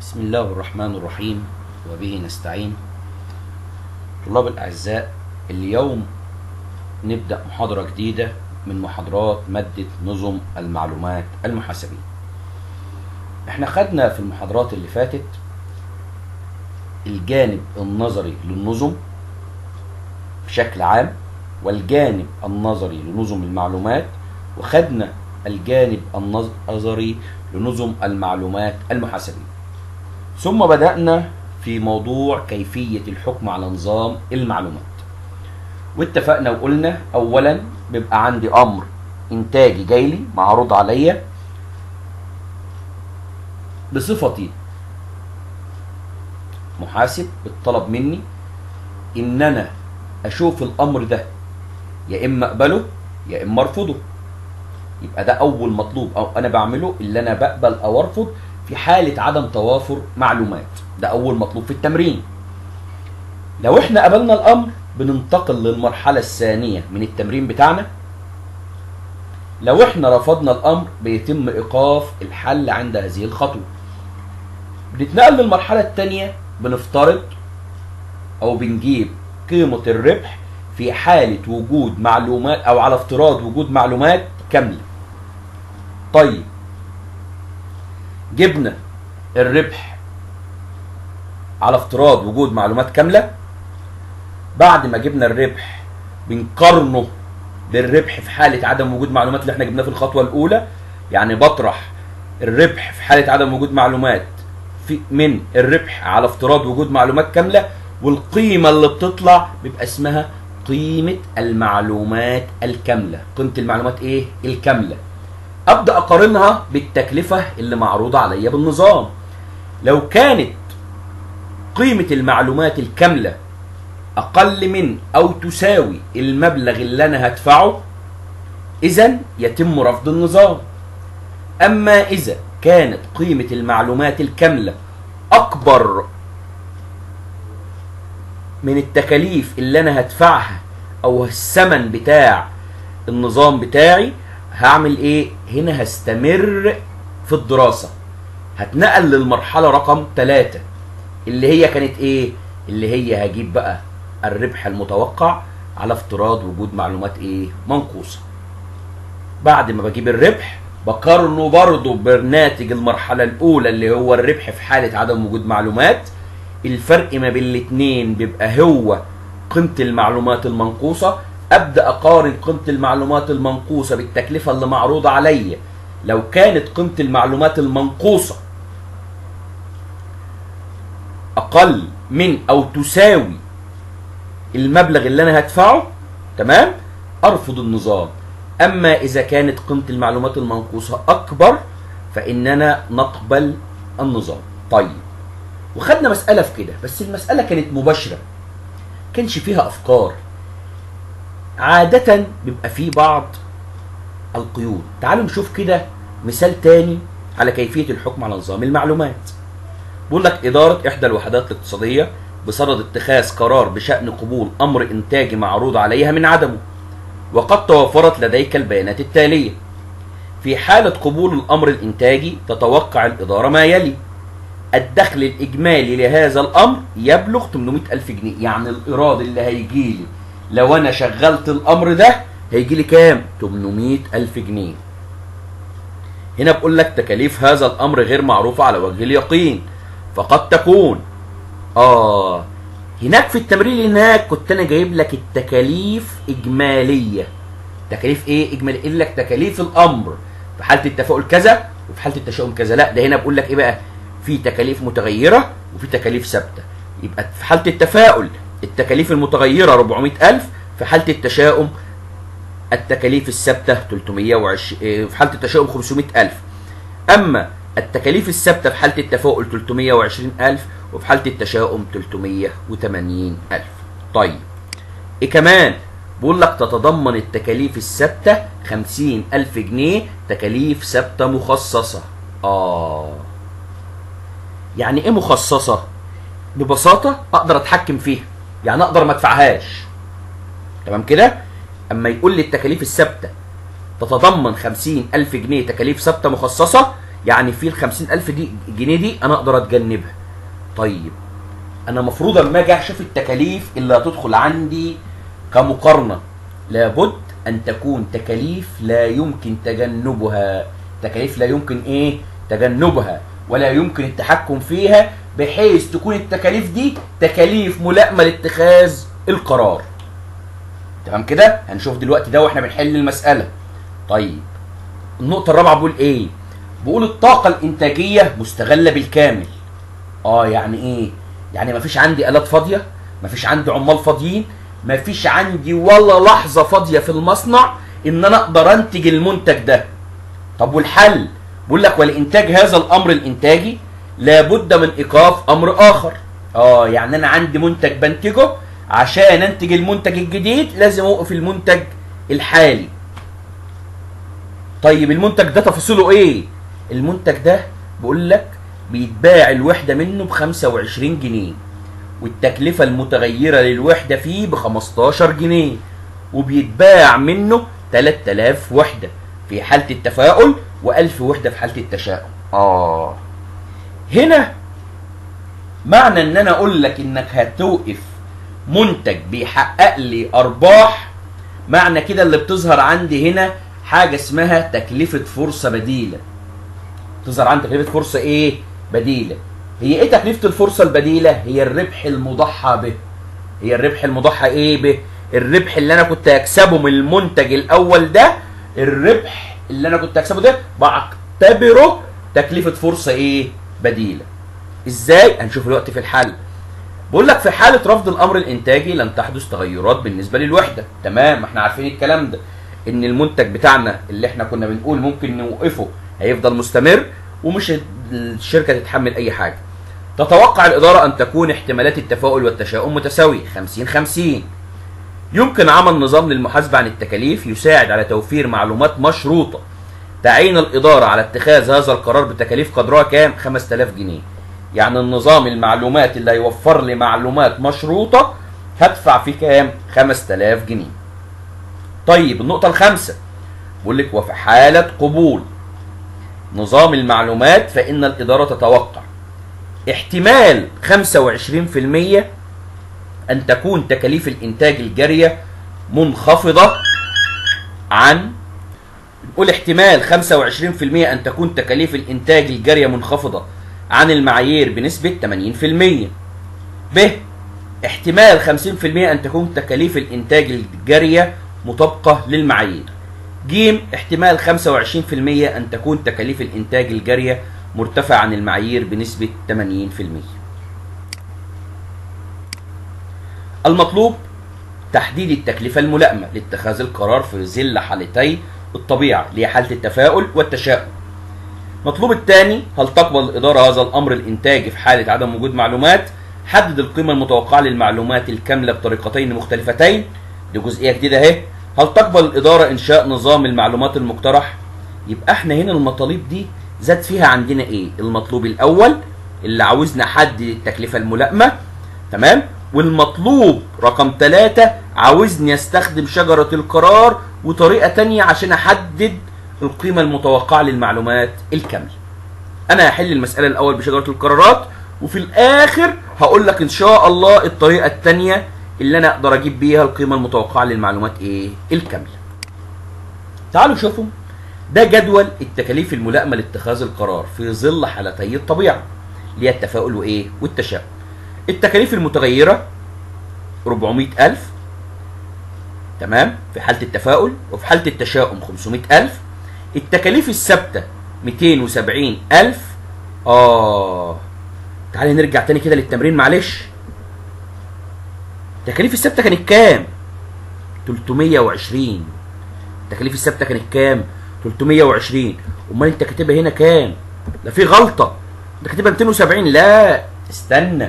بسم الله الرحمن الرحيم وبه نستعين طلاب الأعزاء اليوم نبدأ محاضرة جديدة من محاضرات مادة نظم المعلومات المحاسبية احنا خدنا في المحاضرات اللي فاتت الجانب النظري للنظم بشكل عام والجانب النظري لنظم المعلومات وخدنا الجانب النظري لنظم المعلومات المحاسبية ثم بدأنا في موضوع كيفية الحكم على نظام المعلومات واتفقنا وقلنا أولا بيبقى عندي أمر إنتاجي جاي لي معروض عليا بصفتي محاسب الطلب مني إن أنا أشوف الأمر ده يا إما أقبله يا إما أرفضه يبقى ده أول مطلوب أو أنا بعمله اللي أنا بقبل أو أرفض في حالة عدم توافر معلومات ده أول مطلوب في التمرين لو احنا قبلنا الأمر بننتقل للمرحلة الثانية من التمرين بتاعنا لو احنا رفضنا الأمر بيتم إيقاف الحل عند هذه الخطوة بنتنقل للمرحلة الثانية بنفترض أو بنجيب قيمة الربح في حالة وجود معلومات أو على افتراض وجود معلومات كاملة طيب جبنا الربح على افتراض وجود معلومات كامله بعد ما جبنا الربح بنقارنه بالربح في حاله عدم وجود معلومات اللي احنا جبناه في الخطوه الاولى يعني بطرح الربح في حاله عدم وجود معلومات في من الربح على افتراض وجود معلومات كامله والقيمه اللي بتطلع بيبقى اسمها قيمه المعلومات الكامله قيمه المعلومات ايه الكامله ابدا اقارنها بالتكلفه اللي معروضه عليا بالنظام لو كانت قيمه المعلومات الكامله اقل من او تساوي المبلغ اللي انا هدفعه اذا يتم رفض النظام اما اذا كانت قيمه المعلومات الكامله اكبر من التكاليف اللي انا هدفعها او الثمن بتاع النظام بتاعي هعمل ايه هنا هستمر في الدراسة هتنقل للمرحلة رقم ثلاثة اللي هي كانت ايه اللي هي هجيب بقى الربح المتوقع على افتراض وجود معلومات ايه منقوصة بعد ما بجيب الربح بقارنه برضه بناتج المرحلة الأولى اللي هو الربح في حالة عدم وجود معلومات الفرق ما بين الاتنين بيبقى هو قيمة المعلومات المنقوصة ابدا اقارن قيمه المعلومات المنقوصه بالتكلفه اللي معروضه عليا لو كانت قيمه المعلومات المنقوصه اقل من او تساوي المبلغ اللي انا هدفعه تمام ارفض النظام اما اذا كانت قيمه المعلومات المنقوصه اكبر فاننا نقبل النظام طيب وخدنا مساله في كده بس المساله كانت مباشره كانش فيها افكار عادة بيبقى فيه بعض القيود تعالوا نشوف كده مثال تاني على كيفية الحكم على نظام المعلومات بيقول لك إدارة إحدى الوحدات الاقتصادية بصدد اتخاذ قرار بشأن قبول أمر إنتاجي معروض عليها من عدمه وقد توفرت لديك البيانات التالية في حالة قبول الأمر الإنتاجي تتوقع الإدارة ما يلي الدخل الإجمالي لهذا الأمر يبلغ 800 ألف جنيه يعني الإيراد اللي هيجي لي لو انا شغلت الامر ده هيجي لي كام 800 الف جنيه هنا بقول لك تكاليف هذا الامر غير معروفه على وجه اليقين فقد تكون اه هناك في التمرين هناك كنت انا جايب لك التكاليف اجماليه تكاليف ايه اجماليه قال لك تكاليف الامر في حاله التفاؤل كذا وفي حاله التشاؤم كذا لا ده هنا بقول لك ايه بقى في تكاليف متغيره وفي تكاليف ثابته يبقى في حاله التفاؤل التكاليف المتغيرة 400000 في حالة التشاؤم التكاليف الثابتة 320 في حالة التشاؤم 500000 أما التكاليف الثابتة في حالة التفاؤل 320000 وفي حالة التشاؤم 380000 طيب إيه كمان بيقول لك تتضمن التكاليف الثابتة 50000 جنيه تكاليف ثابتة مخصصة آه يعني إيه مخصصة؟ ببساطة أقدر أتحكم فيها يعني اقدر ما ادفعهاش تمام كده اما يقول لي التكاليف الثابته تتضمن خمسين ألف جنيه تكاليف ثابته مخصصه يعني في ال 50000 دي جنيه دي انا اقدر اتجنبها طيب انا مفروض اما اجي اشوف التكاليف اللي هتدخل عندي كمقارنه لابد ان تكون تكاليف لا يمكن تجنبها تكاليف لا يمكن ايه تجنبها ولا يمكن التحكم فيها بحيث تكون التكاليف دي تكاليف ملائمه لاتخاذ القرار تمام كده هنشوف دلوقتي ده واحنا بنحل المساله طيب النقطه الرابعه بقول ايه بقول الطاقه الانتاجيه مستغله بالكامل اه يعني ايه يعني مفيش عندي الات فاضيه مفيش عندي عمال فاضيين مفيش عندي ولا لحظه فاضيه في المصنع ان انا اقدر انتج المنتج ده طب والحل بقول لك ولانتاج هذا الامر الانتاجي لابد من ايقاف امر اخر اه يعني انا عندي منتج بنتجه عشان انتج المنتج الجديد لازم اوقف المنتج الحالي طيب المنتج ده تفاصيله ايه المنتج ده بقول لك بيتباع الوحدة منه ب 25 جنيه والتكلفة المتغيرة للوحدة فيه ب 15 جنيه وبيتباع منه 3000 وحدة في حالة التفاؤل و1000 وحدة في حالة التشاؤم اه هنا معنى ان انا اقول لك انك هتوقف منتج بيحقق لي ارباح معنى كده اللي بتظهر عندي هنا حاجة اسمها تكلفة فرصة بديلة تظهر عندي تكلفة فرصة ايه بديلة هي ايه تكلفة الفرصة البديلة هي الربح المضحى به هي الربح المضحى ايه به الربح اللي انا كنت اكسبه من المنتج الاول ده الربح اللي انا كنت اكسبه ده بعتبره تكلفة فرصة ايه بديلة ازاي هنشوف الوقت في الحل بقول لك في حالة رفض الامر الانتاجي لن تحدث تغيرات بالنسبة للوحدة تمام احنا عارفين الكلام ده ان المنتج بتاعنا اللي احنا كنا بنقول ممكن نوقفه هيفضل مستمر ومش الشركة تتحمل اي حاجة تتوقع الإدارة أن تكون احتمالات التفاؤل والتشاؤم متساوية 50 50 يمكن عمل نظام للمحاسبة عن التكاليف يساعد على توفير معلومات مشروطة تعين الإدارة على اتخاذ هذا القرار بتكاليف قدرها كام 5000 جنيه يعني النظام المعلومات اللي هيوفر لي معلومات مشروطة هدفع فيه كام 5000 جنيه طيب النقطة الخامسة بقول لك وفي حالة قبول نظام المعلومات فإن الإدارة تتوقع احتمال 25% أن تكون تكاليف الإنتاج الجارية منخفضة عن نقول احتمال 25% أن تكون تكاليف الإنتاج الجارية منخفضة عن المعايير بنسبة 80% ب احتمال 50% أن تكون تكاليف الإنتاج الجارية مطابقة للمعايير ج احتمال 25% أن تكون تكاليف الإنتاج الجارية مرتفعة عن المعايير بنسبة 80% المطلوب تحديد التكلفة الملائمة لاتخاذ القرار في ظل حالتي الطبيعة اللي هي حالة التفاؤل والتشاؤم المطلوب الثاني هل تقبل الإدارة هذا الأمر الإنتاجي في حالة عدم وجود معلومات حدد القيمة المتوقعة للمعلومات الكاملة بطريقتين مختلفتين دي جزئية جديدة اهي هل تقبل الإدارة إنشاء نظام المعلومات المقترح يبقى احنا هنا المطالب دي زاد فيها عندنا ايه المطلوب الأول اللي عاوزنا نحدد التكلفة الملائمة تمام والمطلوب رقم ثلاثة عاوزني استخدم شجرة القرار وطريقة تانية عشان احدد القيمة المتوقعة للمعلومات الكاملة انا هحل المسألة الاول بشجرة القرارات وفي الاخر هقول لك ان شاء الله الطريقة التانية اللي انا اقدر اجيب بيها القيمة المتوقعة للمعلومات ايه الكاملة تعالوا شوفوا ده جدول التكاليف الملائمة لاتخاذ القرار في ظل حالتي الطبيعة اللي هي التفاؤل وايه والتشاؤم التكاليف المتغيرة 400000 تمام في حالة التفاؤل وفي حالة التشاؤم 500000 التكاليف الثابتة 270000 اه تعالى نرجع تاني كده للتمرين معلش التكاليف الثابتة كانت كام 320 التكاليف الثابتة كانت كام 320 امال انت كاتبها هنا كام ده في غلطة انت كاتبها 270 لا استنى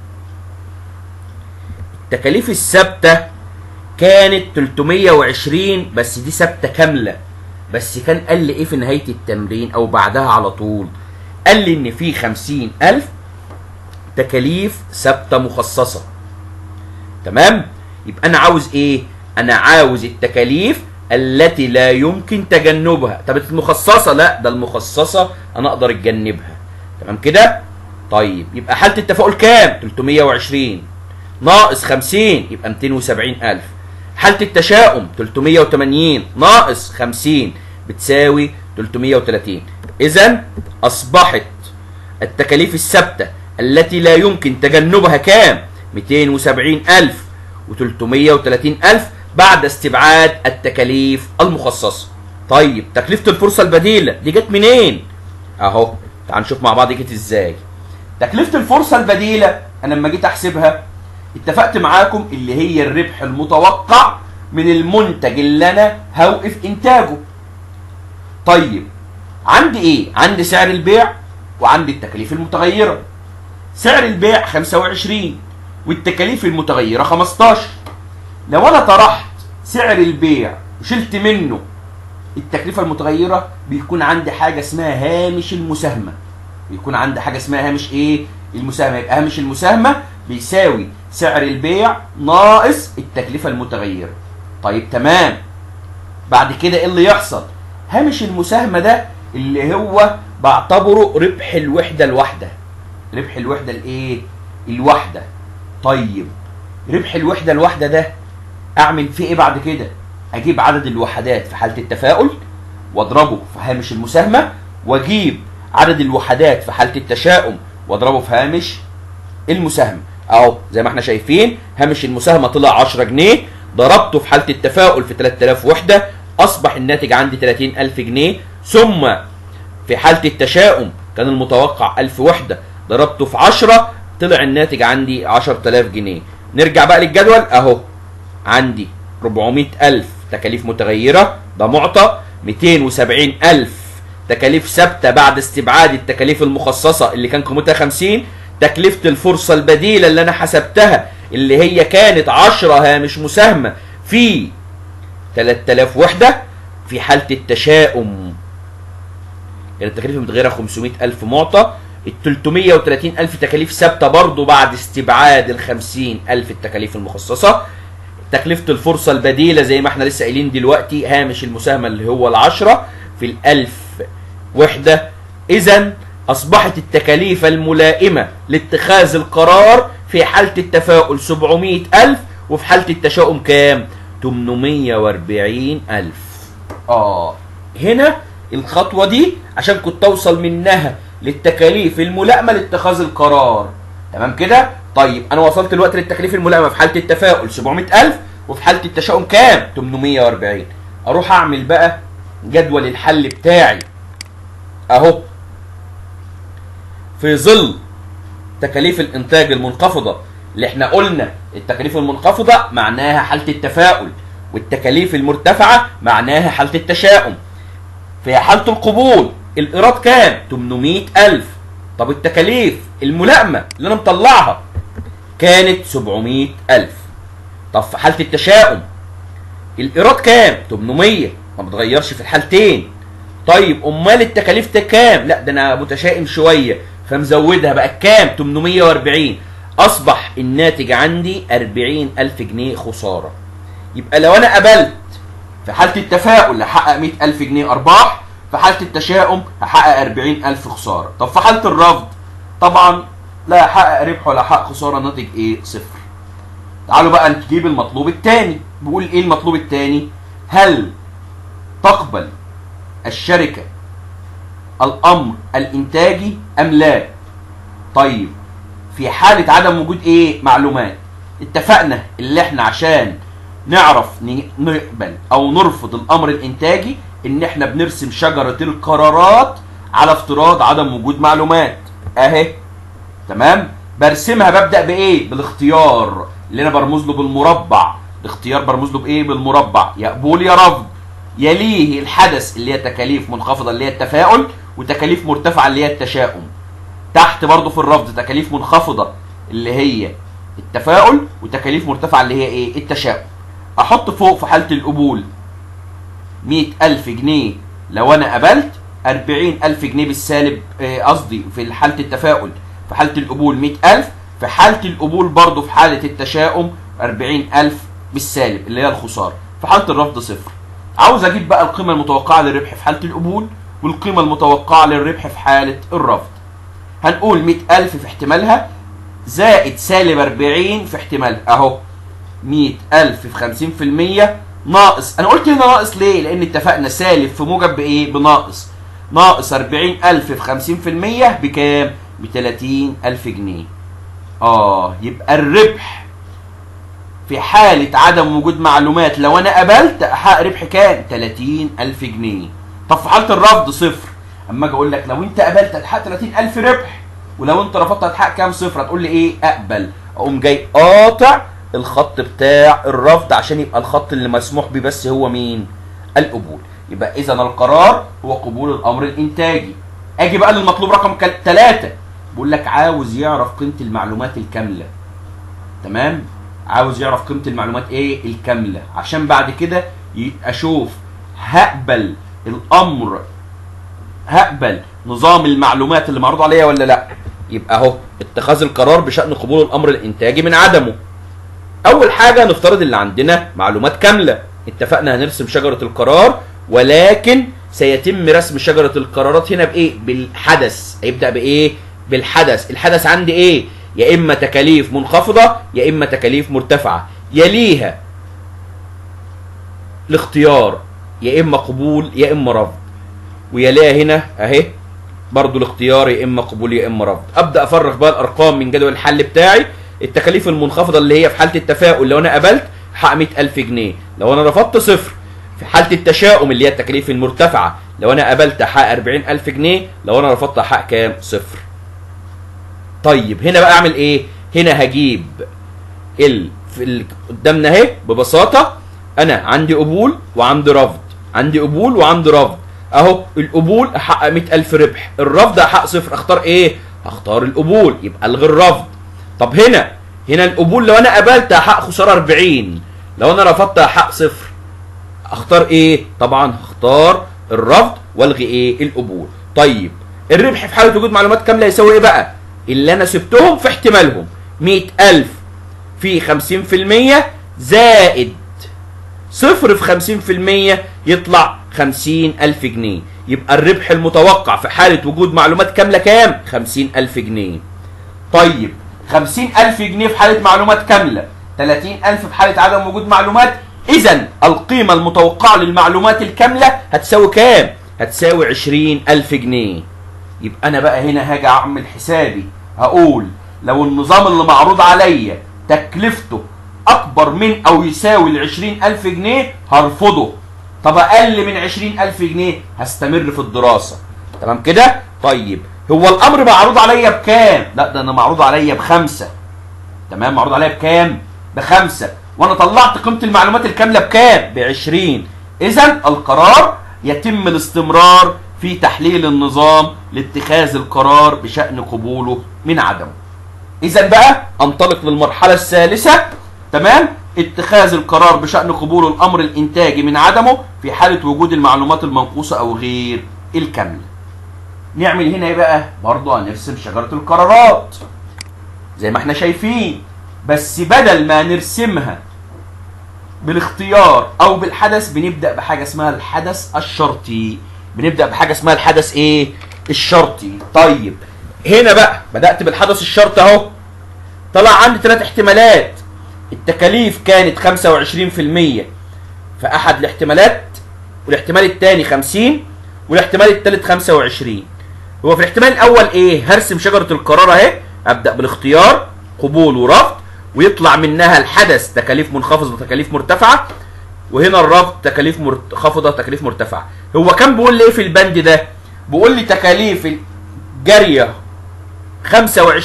التكاليف الثابته كانت 320 بس دي ثابته كامله بس كان قال لي ايه في نهايه التمرين او بعدها على طول قال لي ان في 50000 تكاليف ثابته مخصصه تمام يبقى انا عاوز ايه انا عاوز التكاليف التي لا يمكن تجنبها طب المخصصه لا ده المخصصه انا اقدر اتجنبها تمام كده طيب يبقى حاله التفاؤل كام 320 ناقص 50 يبقى 270000 حاله التشاؤم 380 ناقص 50 بتساوي 330 اذا اصبحت التكاليف الثابته التي لا يمكن تجنبها كام 270000 و330000 بعد استبعاد التكاليف المخصصه طيب تكلفه الفرصه البديله دي جت منين اهو تعال نشوف مع بعض جت ازاي تكلفه الفرصه البديله انا لما جيت احسبها اتفقت معاكم اللي هي الربح المتوقع من المنتج اللي انا هوقف انتاجه طيب عندي ايه عندي سعر البيع وعندي التكاليف المتغيره سعر البيع 25 والتكاليف المتغيره 15 لو انا طرحت سعر البيع وشلت منه التكلفه المتغيره بيكون عندي حاجه اسمها هامش المساهمه بيكون عندي حاجه اسمها هامش ايه المساهمه يبقى هامش المساهمه بيساوي سعر البيع ناقص التكلفه المتغيره طيب تمام بعد كده ايه اللي يحصل هامش المساهمه ده اللي هو بعتبره ربح الوحده الواحده ربح الوحده الايه الواحده طيب ربح الوحده الواحده ده اعمل فيه ايه بعد كده اجيب عدد الوحدات في حاله التفاؤل واضربه في هامش المساهمه واجيب عدد الوحدات في حاله التشاؤم واضربه في هامش المساهمه اهو زي ما احنا شايفين هامش المساهمه طلع 10 جنيه ضربته في حاله التفاؤل في 3000 وحده اصبح الناتج عندي 30000 جنيه ثم في حاله التشاؤم كان المتوقع 1000 وحده ضربته في 10 طلع الناتج عندي 10000 جنيه نرجع بقى للجدول اهو عندي 400000 تكاليف متغيره ده معطى 270000 تكاليف ثابته بعد استبعاد التكاليف المخصصه اللي كان قيمتها 50 تكلفه الفرصه البديله اللي انا حسبتها اللي هي كانت 10 هامش مساهمه في 3000 وحده في حاله التشاؤم كانت التكاليف المتغيره 500000 معطى ال 330000 تكاليف ثابته برضه بعد استبعاد ال 50000 التكاليف المخصصه تكلفه الفرصه البديله زي ما احنا لسه قايلين دلوقتي هامش المساهمه اللي هو العشرة في الألف وحده اذا اصبحت التكاليف الملائمه لاتخاذ القرار في حاله التفاؤل 700000 وفي حاله التشاؤم كام 840000 اه هنا الخطوه دي عشان كنت اوصل منها للتكاليف الملائمه لاتخاذ القرار تمام كده طيب انا وصلت دلوقتي للتكاليف الملائمه في حاله التفاؤل 700000 وفي حاله التشاؤم كام 840 اروح اعمل بقى جدول الحل بتاعي اهو في ظل تكاليف الانتاج المنخفضه اللي احنا قلنا التكاليف المنخفضه معناها حاله التفاؤل والتكاليف المرتفعه معناها حاله التشاؤم في حاله القبول الايراد كام 800000 طب التكاليف الملائمه اللي انا مطلعها كانت 700000 طب في حاله التشاؤم الايراد كام 800 ما بتغيرش في الحالتين طيب امال التكاليف ده كام لا ده انا متشائم شويه فمزودها بقى كام 840 اصبح الناتج عندي 40000 جنيه خساره يبقى لو انا قبلت في حاله التفاؤل هحقق 100000 جنيه ارباح في حاله التشاؤم هحقق 40000 خساره طب في حاله الرفض طبعا لا هحقق ربح ولا هحقق خساره ناتج ايه صفر تعالوا بقى نجيب المطلوب الثاني بيقول ايه المطلوب الثاني هل تقبل الشركه الامر الانتاجي ام لا طيب في حاله عدم وجود ايه معلومات اتفقنا اللي احنا عشان نعرف نقبل او نرفض الامر الانتاجي ان احنا بنرسم شجره القرارات على افتراض عدم وجود معلومات اهي تمام برسمها ببدا بايه بالاختيار اللي انا برمز له بالمربع الاختيار برمز له بايه بالمربع يا قبول يا رفض يليه الحدث اللي هي تكاليف منخفضه اللي هي التفاؤل وتكاليف مرتفعه اللي هي التشاؤم تحت برضو في الرفض تكاليف منخفضه اللي هي التفاؤل وتكاليف مرتفعه اللي هي ايه التشاؤم احط فوق في حاله القبول 100000 جنيه لو انا قبلت 40000 جنيه بالسالب قصدي في حاله التفاؤل في حاله القبول 100000 في حاله القبول برضو في حاله التشاؤم 40000 بالسالب اللي هي الخساره في حاله الرفض صفر عاوز اجيب بقى القيمه المتوقعه للربح في حاله القبول والقيمه المتوقعه للربح في حاله الرفض هنقول 100000 في احتمالها زائد سالب 40 في احتمالها اهو 100000 في 50% ناقص انا قلت هنا ناقص ليه لان اتفقنا سالب في موجب بايه بناقص ناقص 40000 في 50% بكام ب 30000 جنيه اه يبقى الربح في حالة عدم وجود معلومات لو انا قبلت احقق ربح كام 30000 جنيه طب في حالة الرفض صفر اما اجي اقول لك لو انت قبلت هتحقق 30000 ربح ولو انت رفضت هتحقق كام صفر هتقول لي ايه اقبل اقوم جاي قاطع الخط بتاع الرفض عشان يبقى الخط اللي مسموح بيه بس هو مين القبول يبقى اذا القرار هو قبول الامر الانتاجي اجي بقى للمطلوب رقم 3 بقول لك عاوز يعرف قيمه المعلومات الكامله تمام عاوز يعرف قيمه المعلومات ايه الكامله عشان بعد كده ي- اشوف هقبل الامر هقبل نظام المعلومات اللي معروض عليا ولا لا يبقى اهو اتخاذ القرار بشان قبول الامر الانتاجي من عدمه اول حاجه نفترض اللي عندنا معلومات كامله اتفقنا هنرسم شجره القرار ولكن سيتم رسم شجره القرارات هنا بايه بالحدث هيبدا بايه بالحدث الحدث عندي ايه يا اما تكاليف منخفضه يا اما تكاليف مرتفعه يليها الاختيار يا اما قبول يا اما رفض ويليها هنا اهي برضو الاختيار يا اما قبول يا اما رفض ابدا افرغ بقى الارقام من جدول الحل بتاعي التكاليف المنخفضه اللي هي في حاله التفاؤل لو انا قبلت حق 100000 جنيه لو انا رفضت صفر في حاله التشاؤم اللي هي التكاليف المرتفعه لو انا قبلت حق 40000 جنيه لو انا رفضت حق كام صفر طيب هنا بقى اعمل ايه هنا هجيب ال في ال... قدامنا اهي ببساطه انا عندي قبول وعندي رفض عندي قبول وعندي رفض اهو القبول احقق 100000 ربح الرفض احقق صفر اختار ايه هختار القبول يبقى الغي الرفض طب هنا هنا القبول لو انا قبلت هحقق خساره 40 لو انا رفضت هحقق صفر اختار ايه طبعا هختار الرفض والغي ايه القبول طيب الربح في حاله وجود معلومات كامله يساوي ايه بقى اللي انا سبتهم في احتمالهم 100000 في 50% زائد صفر في 50% يطلع 50000 جنيه يبقى الربح المتوقع في حالة وجود معلومات كاملة كام؟ 50000 جنيه طيب 50000 جنيه في حالة معلومات كاملة 30000 في حالة عدم وجود معلومات إذا القيمة المتوقعة للمعلومات الكاملة هتساوي كام؟ هتساوي 20000 جنيه يبقى أنا بقى هنا هاجي أعمل حسابي هقول لو النظام اللي معروض عليا تكلفته أكبر من أو يساوي ال 20000 جنيه هرفضه طب أقل من 20000 جنيه هستمر في الدراسة تمام كده؟ طيب هو الأمر معروض عليا بكام؟ لا ده أنا معروض عليا بخمسة تمام معروض عليا بكام؟ بخمسة وانا طلعت قيمه المعلومات الكامله بكام؟ ب 20 اذا القرار يتم الاستمرار في تحليل النظام لاتخاذ القرار بشان قبوله من عدمه. اذا بقى انطلق للمرحله الثالثه تمام؟ اتخاذ القرار بشان قبول الامر الانتاجي من عدمه في حاله وجود المعلومات المنقوصه او غير الكامله. نعمل هنا ايه بقى؟ برضه هنرسم شجره القرارات. زي ما احنا شايفين بس بدل ما نرسمها بالاختيار او بالحدث بنبدا بحاجه اسمها الحدث الشرطي بنبدا بحاجه اسمها الحدث ايه الشرطي طيب هنا بقى بدات بالحدث الشرطي اهو طلع عندي ثلاث احتمالات التكاليف كانت 25% في احد الاحتمالات والاحتمال الثاني 50 والاحتمال الثالث 25 هو في الاحتمال الاول ايه هرسم شجره القرار اهي ابدا بالاختيار قبول ورفض ويطلع منها الحدث تكاليف منخفضه وتكاليف مرتفعه وهنا الرفض تكاليف منخفضه وتكاليف مرتفعه هو كان بيقول لي ايه في البند ده بيقول لي تكاليف الجاريه 25%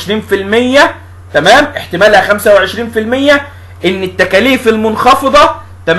تمام احتمالها 25% ان التكاليف المنخفضه 80%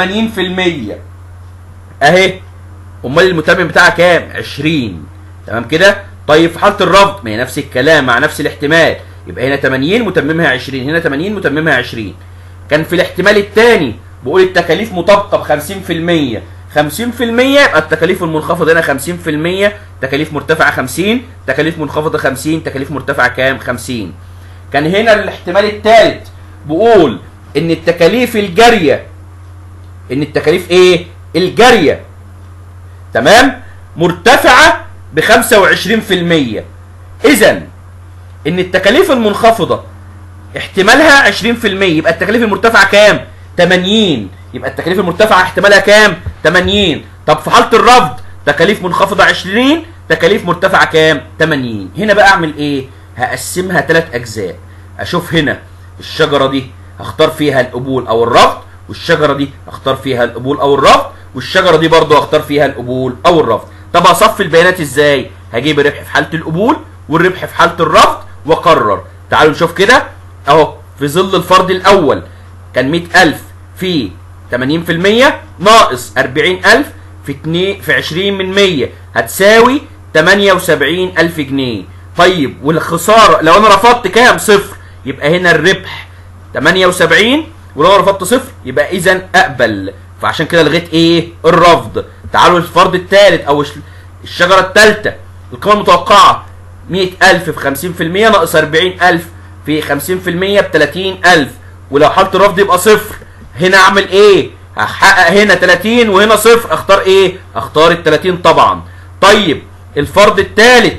اهي امال المتمم بتاعها كام 20 تمام كده طيب في حاله الرفض ما هي نفس الكلام مع نفس الاحتمال يبقى هنا 80 متممها 20 هنا 80 متممها 20 كان في الاحتمال الثاني بقول التكاليف مطابقه ب 50% 50% يبقى التكاليف المنخفضه هنا 50% تكاليف مرتفعه 50 تكاليف منخفضه 50 تكاليف مرتفعه كام 50 كان هنا الاحتمال الثالث بقول ان التكاليف الجاريه ان التكاليف ايه الجاريه تمام مرتفعه ب 25% اذا ان التكاليف المنخفضه احتمالها 20% يبقى التكاليف المرتفعه كام 80 يبقى التكاليف المرتفعه احتمالها كام 80 طب في حاله الرفض تكاليف منخفضه 20 تكاليف مرتفعه كام 80 هنا بقى اعمل ايه هقسمها ثلاث اجزاء اشوف هنا الشجره دي هختار فيها القبول او الرفض والشجره دي هختار فيها القبول او الرفض والشجره دي برضو هختار فيها القبول او الرفض طب اصفي البيانات ازاي هجيب الربح في حاله القبول والربح في حاله الرفض واقرر تعالوا نشوف كده اهو في ظل الفرض الاول كان 100000 في 80% ناقص 40000 في 2 في 20 من 100 هتساوي 78000 جنيه طيب والخساره لو انا رفضت كام صفر يبقى هنا الربح 78 ولو أنا رفضت صفر يبقى اذا اقبل فعشان كده لغيت ايه الرفض تعالوا الفرض الثالث او الش- الشجره الثالثه القيمه المتوقعه 100000 في 50% ناقص 40000 في 50% ب 30000 ولو حاله الرفض يبقى صفر هنا اعمل ايه هحقق هنا 30 وهنا صفر اختار ايه اختار ال 30 طبعا طيب الفرض الثالث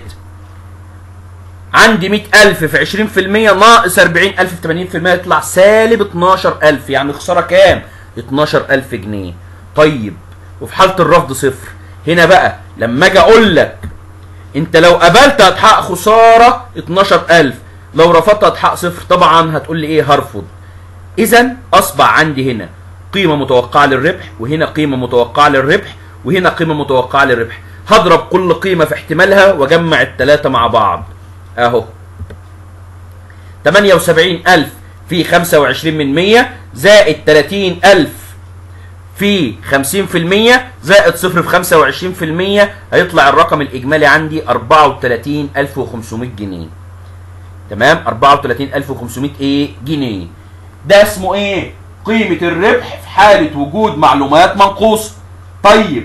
عندي 100000 في 20% ناقص 40000 في 80% يطلع سالب 12000 يعني خساره كام 12000 جنيه طيب وفي حاله الرفض صفر هنا بقى لما اجي اقول لك انت لو قبلت هتحقق خساره 12000 لو رفضت هتحقق صفر طبعا هتقول لي ايه هرفض اذا اصبح عندي هنا قيمه متوقعه للربح وهنا قيمه متوقعه للربح وهنا قيمه متوقعه للربح هضرب كل قيمه في احتمالها واجمع الثلاثه مع بعض اهو 78000 في 25 من 100 زائد 30000 في 50% زائد صفر في 25% هيطلع الرقم الإجمالي عندي 34500 جنيه تمام 34500 ايه جنيه ده اسمه ايه قيمة الربح في حالة وجود معلومات منقوصة طيب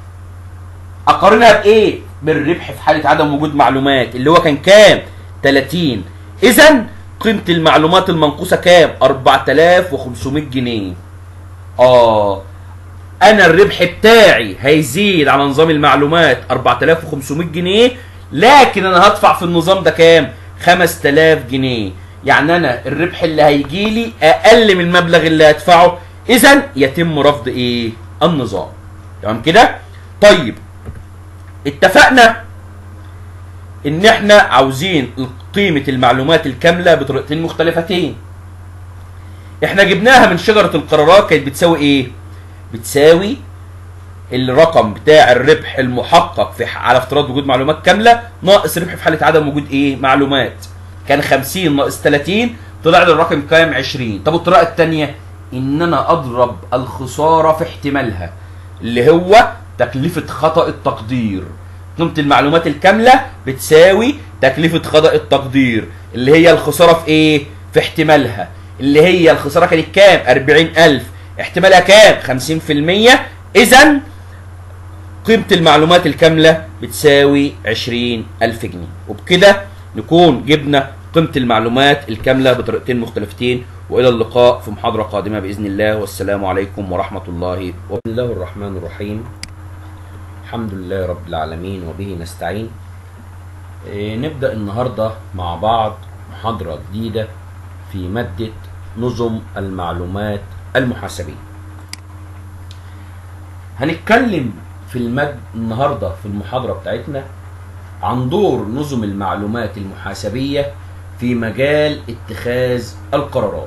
اقارنها بايه بالربح في حالة عدم وجود معلومات اللي هو كان كام 30 اذا قيمة المعلومات المنقوصة كام 4500 جنيه اه انا الربح بتاعي هيزيد على نظام المعلومات 4500 جنيه لكن انا هدفع في النظام ده كام 5000 جنيه يعني انا الربح اللي هيجي لي اقل من المبلغ اللي هدفعه اذا يتم رفض ايه النظام تمام كده طيب اتفقنا ان احنا عاوزين قيمة المعلومات الكاملة بطريقتين مختلفتين احنا جبناها من شجرة القرارات كانت بتساوي ايه بتساوي الرقم بتاع الربح المحقق في ح- على افتراض وجود معلومات كامله ناقص ربح في حاله عدم وجود ايه معلومات كان 50 ناقص 30 طلع لي الرقم كام 20 طب الطريقه الثانيه ان انا اضرب الخساره في احتمالها اللي هو تكلفه خطا التقدير قيمه المعلومات الكامله بتساوي تكلفه خطا التقدير اللي هي الخساره في ايه في احتمالها اللي هي الخساره كانت كام 40000 احتمالها كام 50% اذا قيمة المعلومات الكاملة بتساوي 20000 جنيه وبكده نكون جبنا قيمة المعلومات الكاملة بطريقتين مختلفتين وإلى اللقاء في محاضرة قادمة بإذن الله والسلام عليكم ورحمة الله وبسم الله الرحمن الرحيم الحمد لله رب العالمين وبه نستعين إيه، نبدأ النهاردة مع بعض محاضرة جديدة في مادة نظم المعلومات المحاسبية هنتكلم في المد النهارده في المحاضره بتاعتنا عن دور نظم المعلومات المحاسبيه في مجال اتخاذ القرارات.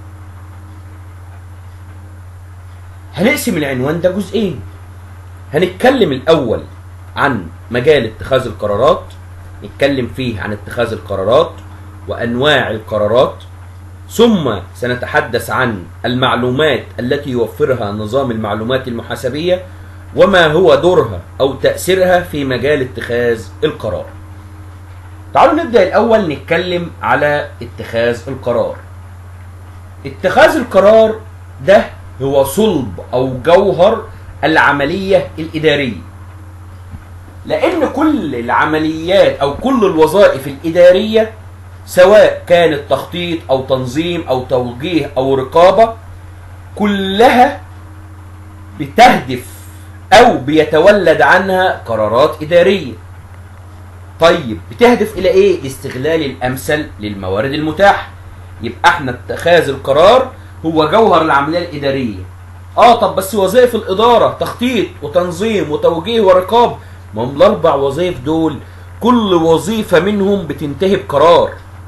هنقسم العنوان ده جزئين. هنتكلم الاول عن مجال اتخاذ القرارات، نتكلم فيه عن اتخاذ القرارات وانواع القرارات ثم سنتحدث عن المعلومات التي يوفرها نظام المعلومات المحاسبية وما هو دورها أو تأثيرها في مجال اتخاذ القرار تعالوا نبدأ الأول نتكلم على اتخاذ القرار اتخاذ القرار ده هو صلب أو جوهر العملية الإدارية لأن كل العمليات أو كل الوظائف الإدارية سواء كانت تخطيط او تنظيم او توجيه او رقابه كلها بتهدف او بيتولد عنها قرارات اداريه طيب بتهدف الى ايه الاستغلال الامثل للموارد المتاحه يبقى احنا اتخاذ القرار هو جوهر العمليه الاداريه اه طب بس وظائف الاداره تخطيط وتنظيم وتوجيه ورقاب ما هم الاربع وظائف دول كل وظيفه منهم بتنتهي بقرار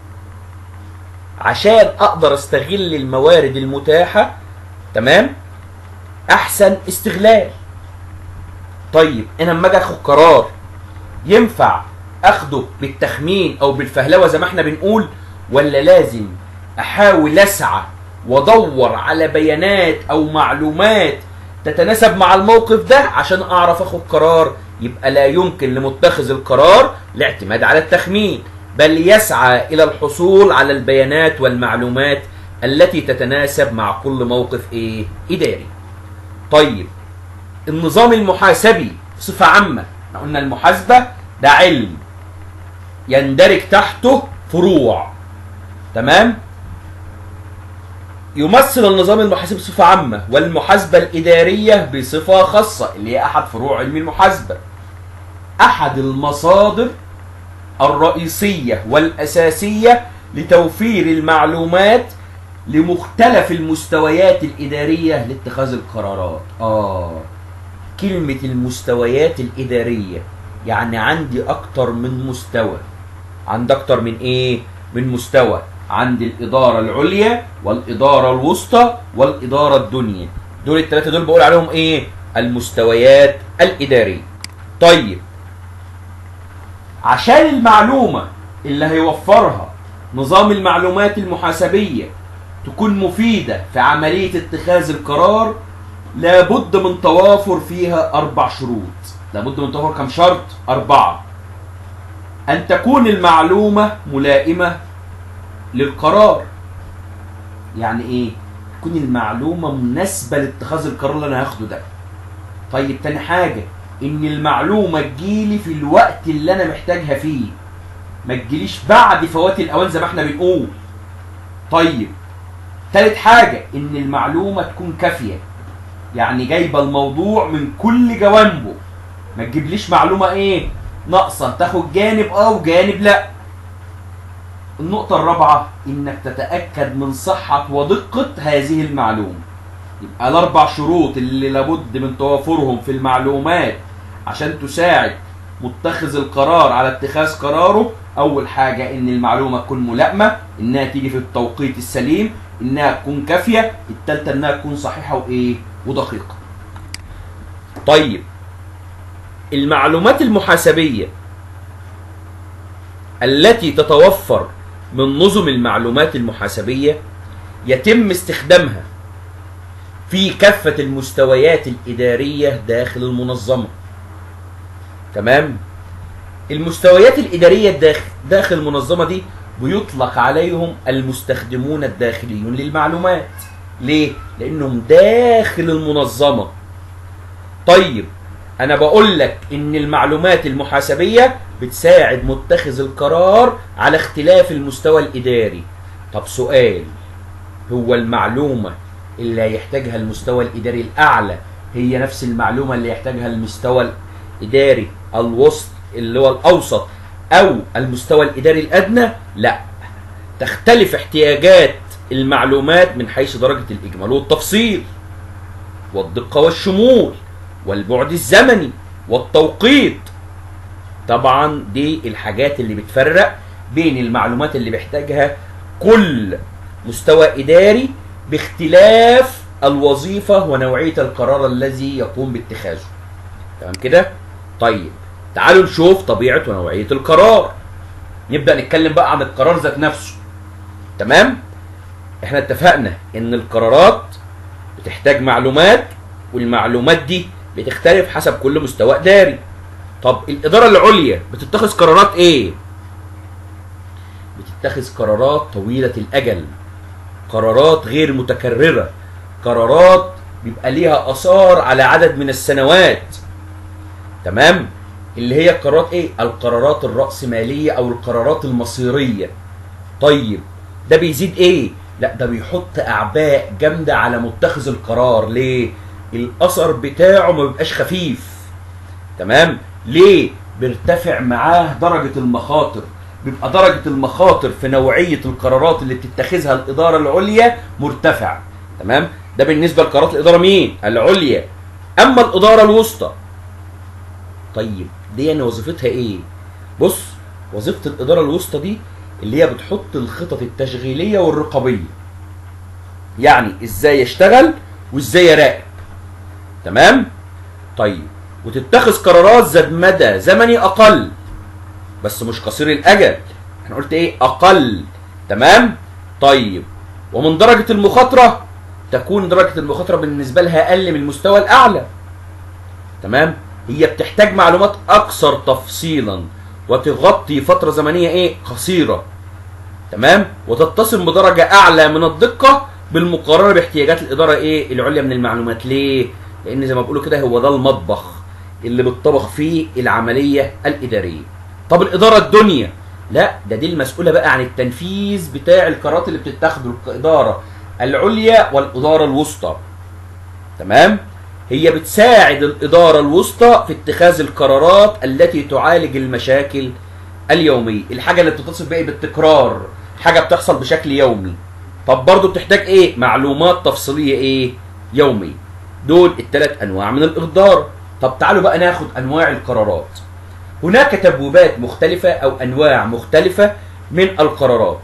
عشان اقدر استغل الموارد المتاحه تمام احسن استغلال طيب انا لما اجي اخد قرار ينفع اخده بالتخمين او بالفهلوه زي ما احنا بنقول ولا لازم احاول اسعى وادور على بيانات او معلومات تتناسب مع الموقف ده عشان اعرف اخد قرار يبقى لا يمكن لمتخذ القرار الاعتماد على التخمين بل يسعى الى الحصول على البيانات والمعلومات التي تتناسب مع كل موقف ايه اداري طيب النظام المحاسبي بصفة عامة احنا قلنا المحاسبة ده علم يندرج تحته فروع تمام يمثل النظام المحاسبي بصفة عامة والمحاسبة الإدارية بصفة خاصة اللي هي أحد فروع علم المحاسبة أحد المصادر الرئيسية والأساسية لتوفير المعلومات لمختلف المستويات الإدارية لاتخاذ القرارات آه كلمة المستويات الإدارية يعني عندي أكتر من مستوى عندي أكتر من إيه؟ من مستوى عندي الإدارة العليا والإدارة الوسطى والإدارة الدنيا دول الثلاثة دول بقول عليهم إيه؟ المستويات الإدارية طيب عشان المعلومة اللي هيوفرها نظام المعلومات المحاسبية تكون مفيدة في عملية اتخاذ القرار لابد من توافر فيها أربع شروط لابد من توافر كم شرط؟ أربعة أن تكون المعلومة ملائمة للقرار يعني إيه؟ تكون المعلومة مناسبة لاتخاذ القرار اللي أنا هاخده ده طيب تاني حاجة إن المعلومة تجيلي في الوقت اللي أنا محتاجها فيه ما تجيليش بعد فوات الأوان زي ما احنا بنقول طيب تالت حاجة إن المعلومة تكون كافية يعني جايبه الموضوع من كل جوانبه ما تجيبليش معلومه ايه ناقصه تاخد جانب اه وجانب لا النقطة الرابعة إنك تتأكد من صحة ودقة هذه المعلومة. يبقى الأربع شروط اللي لابد من توافرهم في المعلومات عشان تساعد متخذ القرار على اتخاذ قراره، أول حاجة إن المعلومة تكون ملائمة، إنها تيجي في التوقيت السليم، إنها تكون كافية، التالتة إنها تكون صحيحة وإيه؟ ودقيقة. طيب المعلومات المحاسبية التي تتوفر من نظم المعلومات المحاسبية يتم استخدامها في كافة المستويات الإدارية داخل المنظمة. تمام؟ المستويات الإدارية داخل, داخل المنظمة دي بيطلق عليهم المستخدمون الداخليون للمعلومات. ليه؟ لأنهم داخل المنظمة. طيب أنا بقول لك إن المعلومات المحاسبية بتساعد متخذ القرار على اختلاف المستوى الإداري. طب سؤال هو المعلومة اللي هيحتاجها المستوى الإداري الأعلى هي نفس المعلومة اللي يحتاجها المستوى الإداري الوسط اللي هو الأوسط أو المستوى الإداري الأدنى؟ لا تختلف احتياجات المعلومات من حيث درجة الإجمال والتفصيل والدقة والشمول والبعد الزمني والتوقيت طبعا دي الحاجات اللي بتفرق بين المعلومات اللي بيحتاجها كل مستوى إداري باختلاف الوظيفة ونوعية القرار الذي يقوم باتخاذه تمام كده؟ طيب تعالوا نشوف طبيعة ونوعية القرار نبدأ نتكلم بقى عن القرار ذات نفسه تمام؟ احنا اتفقنا ان القرارات بتحتاج معلومات والمعلومات دي بتختلف حسب كل مستوى اداري طب الاداره العليا بتتخذ قرارات ايه بتتخذ قرارات طويله الاجل قرارات غير متكرره قرارات بيبقى ليها اثار على عدد من السنوات تمام اللي هي قرارات ايه القرارات الراسماليه او القرارات المصيريه طيب ده بيزيد ايه لا ده بيحط اعباء جامده على متخذ القرار ليه الاثر بتاعه ما بيبقاش خفيف تمام ليه بيرتفع معاه درجه المخاطر بيبقى درجه المخاطر في نوعيه القرارات اللي بتتخذها الاداره العليا مرتفع تمام ده بالنسبه لقرارات الاداره مين العليا اما الاداره الوسطى طيب دي يعني وظيفتها ايه بص وظيفه الاداره الوسطى دي اللي هي بتحط الخطط التشغيليه والرقابيه يعني ازاي يشتغل وازاي يراقب تمام طيب وتتخذ قرارات ذات مدى زمني اقل بس مش قصير الاجل احنا قلت ايه اقل تمام طيب ومن درجه المخاطره تكون درجه المخاطره بالنسبه لها اقل من المستوى الاعلى تمام هي بتحتاج معلومات اكثر تفصيلا وتغطي فتره زمنيه ايه قصيره تمام وتتصل بدرجه اعلى من الدقه بالمقارنه باحتياجات الاداره ايه العليا من المعلومات ليه لان زي ما بيقولوا كده هو ده المطبخ اللي بتطبخ فيه العمليه الاداريه طب الاداره الدنيا لا ده دي المسؤوله بقى عن التنفيذ بتاع القرارات اللي بتتخذ الاداره العليا والاداره الوسطى تمام هي بتساعد الاداره الوسطى في اتخاذ القرارات التي تعالج المشاكل اليوميه الحاجه اللي بتتصل بقى بالتكرار حاجه بتحصل بشكل يومي طب برضه بتحتاج ايه معلومات تفصيليه ايه يومي دول الثلاث انواع من الاداره طب تعالوا بقى ناخد انواع القرارات هناك تبويبات مختلفه او انواع مختلفه من القرارات